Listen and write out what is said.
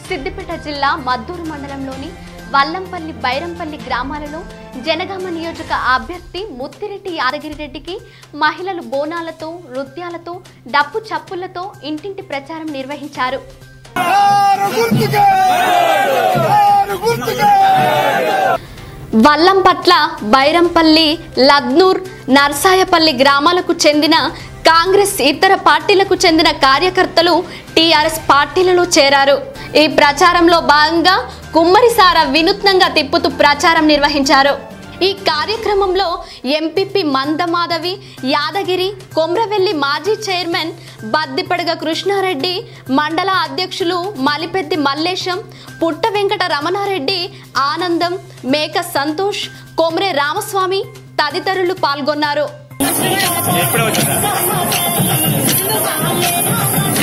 సిద్దిపేట జిల్లా మద్దూరు మండలంలోని వల్లంపల్లి బైరంపల్లి గ్రామాలలో జనగామ నియోజక అభ్యర్థి ముత్తిరెడ్డి యాదగిరిరెడ్డికి మహిళలు బోనాలతో నృత్యాలతో డప్పు చప్పులతో ఇంటింటి ప్రచారం నిర్వహించారు ఆరు గుర్తుకే ఆరు గుర్తుకే వల్లంపట్ల బైరంపల్లి లద్నూర్ నర్సాయపల్లి గ్రామాలకు చెందిన కాంగ్రెస్ ఇతర పార్టీలకు చెందిన కార్యకర్తలు టీఆర్ఎస్ పార్టీలలో చేరారు ఈ ప్రచారంలో భాగంగా కుమ్మరిసార వినూత్నంగా తిప్పుతూ ప్రచారం నిర్వహించారు ఈ కార్యక్రమంలో ఎంపీపీ మందమాధవి యాదగిరి కొమ్రవెల్లి మాజీ చైర్మన్ బద్దిపడగ కృష్ణారెడ్డి మండల అధ్యక్షులు మలిపెద్ది మల్లేశం పుట్ట వెంకట రమణారెడ్డి ఆనందం మేక సంతోష్ కొమ్రే రామస్వామి తదితరులు పాల్గొన్నారు